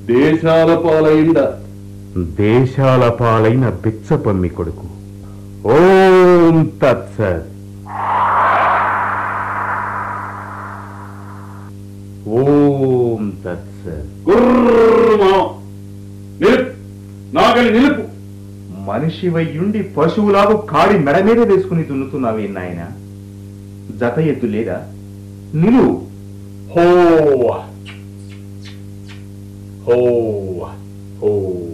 దేశాల పాలైంద దేశాల పాలైన బిచ్చపమ్మి కొడుకు ఓం తత్సత్ ఓం తత్సత్ గుర్రమా నిలుపు నాగలి నిలుపు మనిషి వయ్యుండి పశువులాగు కాడి మెడ మీద వేసుకుని దున్నుతున్నావే నాయన జత ఎద్దు లేదా నిలువు హో హో హో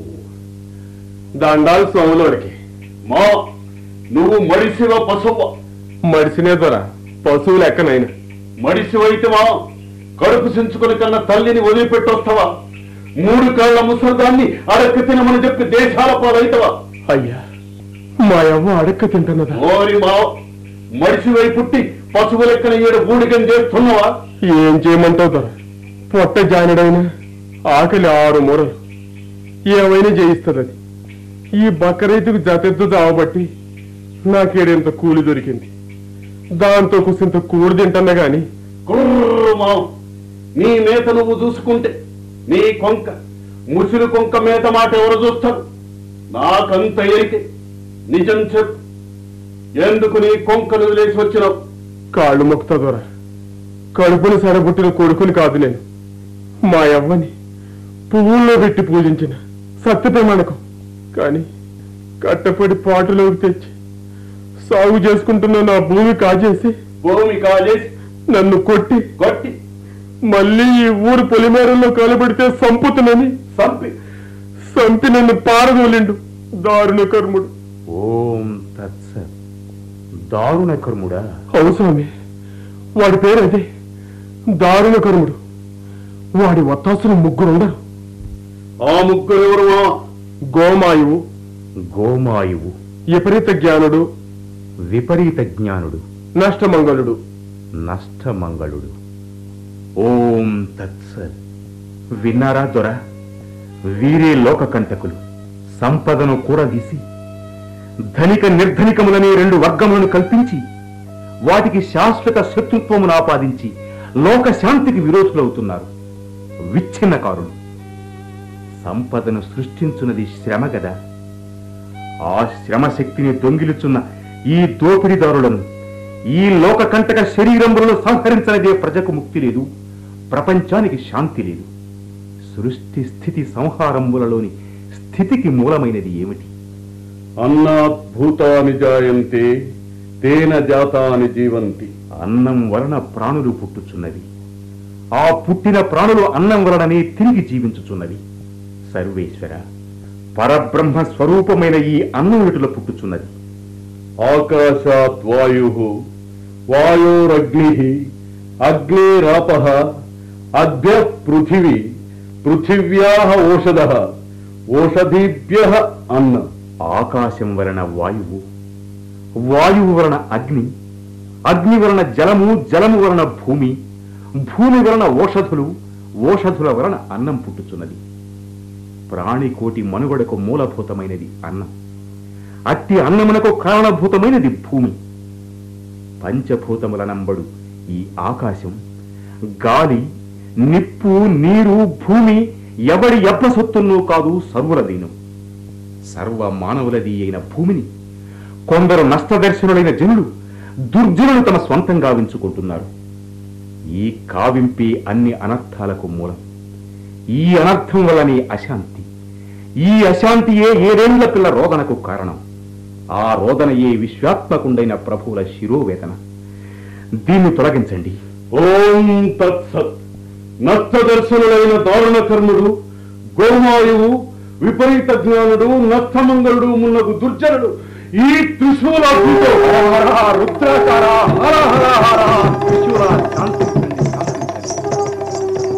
దండాలు సోములోడికి మా నువ్వు మడిసివ పశువ మడిసినే దొర పశువు లెక్కనైనా మడిసివైతవా కడుపు సించుకుని కన్నా తల్లిని వదిలిపెట్టొస్తావా మూడు కాళ్ళ ముసల్దాన్ని అడక్క తినమని చెప్పి దేశాల పాలైతవా అయ్యా మా అవ్వ అడక్క తింటున్నదా ఓరి మా మడిసివై పుట్టి పశువు లెక్కన ఏడు బూడికం చేస్తున్నావా ఏం చేయమంటావు దొర పొట్ట జానుడైనా ఆకలి ఆరు మూరలు ఏమైనా చేయిస్తుంది అది ఈ బక్కరైతుకు జతెద్దు దావబట్టి నాకేడెంత కూలి దొరికింది దాంతో కుసింత కూడి తింటున్నా గాని కుర్రమా నీ మేత నువ్వు చూసుకుంటే నీ కొంక ముసిరి కొంక మేత మాట ఎవరు చూస్తారు నాకంత ఎరికే నిజం చెప్పు ఎందుకు నీ కొంకను వదిలేసి వచ్చినావు కాళ్ళు మొక్కుతా దొర కడుపును సరబుట్టిన కొడుకుని కాదు నేను మా అవ్వని పువ్వుల్లో పెట్టి పూజించిన సత్యప్రమాణకం కానీ కట్టపడి పాటులోకి తెచ్చి సాగు చేసుకుంటున్న నా భూమి కాజేసి భూమి కాజేసి నన్ను కొట్టి కొట్టి మళ్ళీ ఈ ఊరు పొలిమేరల్లో కలబెడితే సంపుతునని చంపి సంపి నన్ను పారదోలిండు దారుణ కర్ముడు ఓం తత్సత్ దారుణ కర్ముడా అవు స్వామి వాడి పేరు అదే దారుణ కర్ముడు వాడి వత్తాసులు ముగ్గురు ఉండరు ఆ ముగ్గురు ఎవరు మా గోమాయువు గోమాయువు విపరీత జ్ఞానుడు విపరీత జ్ఞానుడు నష్టమంగళుడు నష్టమంగళుడు ఓం తత్సత్ విన్నారా దొర వీరే లోకకంటకులు సంపదను కూడదీసి ధనిక నిర్ధనికములనే రెండు వర్గములను కల్పించి వాటికి శాశ్వత శత్రుత్వమును ఆపాదించి లోక శాంతికి విరోధులవుతున్నారు విచ్ఛిన్నకారులు సంపదను సృష్టించున్నది శ్రమ గదా ఆ శ్రమ శక్తిని దొంగిలుచున్న ఈ దోపిడిదారులను ఈ లోకకంటక శరీరములను సంహరించనిదే ప్రజకు ముక్తి లేదు ప్రపంచానికి శాంతి లేదు సృష్టి స్థితి సంహారములలోని స్థితికి మూలమైనది ఏమిటి అన్నాత్ భూతాని జాయంతే తేన జాతాని జీవంతి అన్నం వలన ప్రాణులు పుట్టుచున్నవి ఆ పుట్టిన ప్రాణులు అన్నం వలననే తిరిగి జీవించుచున్నవి సర్వేశ్వర పరబ్రహ్మ స్వరూపమైన ఈ అన్నం వీటిలో పుట్టుచున్నది ఆకాశాత్ వాయు వాయోరగ్ని అగ్నిరాప అద్య పృథివీ పృథివ్యా ఓషధ ఓషధీభ్య అన్న ఆకాశం వలన వాయువు వాయువు వలన అగ్ని అగ్ని వలన జలము జలము వలన భూమి భూమి వలన ఓషధులు ఓషధుల వలన అన్నం పుట్టుచున్నది ప్రాణికోటి మనుగడకు మూలభూతమైనది అన్నం అట్టి అన్నమునకు కారణభూతమైనది భూమి పంచభూతములనంబడు ఈ ఆకాశం గాలి నిప్పు నీరు భూమి ఎవడి ఎవ్వ సొత్తున్నూ కాదు సర్వులదీను సర్వ మానవులది అయిన భూమిని కొందరు నష్టదర్శనులైన జనులు దుర్జనులు తమ స్వంతంగా వించుకుంటున్నారు ఈ కావింపే అన్ని అనర్థాలకు మూలం ఈ అనర్థం వల్లనే అశాంతి ఈ అశాంతియే ఏడేళ్ల పిల్ల రోదనకు కారణం ఆ రోదనయే విశ్వాత్మకుండైన ప్రభువుల శిరోవేదన దీన్ని తొలగించండి ఓం తత్సత్ నష్టదర్శనులైన దారుణ కర్ముడు గోమాయువు విపరీత జ్ఞానుడు నష్టమంగళుడు మున్నగు దుర్జనుడు ఈ త్రిశూలాగ్నితో రుద్రాకార హర హర హర త్రిశూల శాంతించండి, శాంతించండి.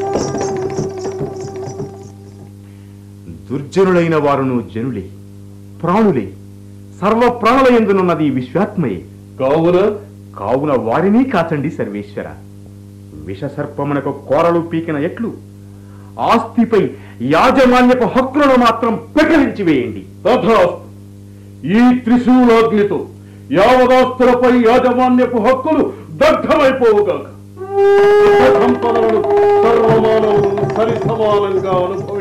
దుర్జనులైన వారును జనులే ప్రాణులే సర్వ ప్రాణుల ఎందునున్నది విశ్వాత్మయే కావున కావున వారిని కాచండి సర్వేశ్వర విషసర్పమునకు కోరలు పీకిన ఎట్లు ఆస్తిపై యాజమాన్యపు హక్కులను మాత్రం పెకలించి వేయండి తథాస్తు ఈ త్రిశూలాగ్నితో యావదాస్తులపై యాజమాన్యపు హక్కులు దగ్ధమైపోవుగాక సంపదలను సర్వమానవులు సరి సమానంగా అనుభవి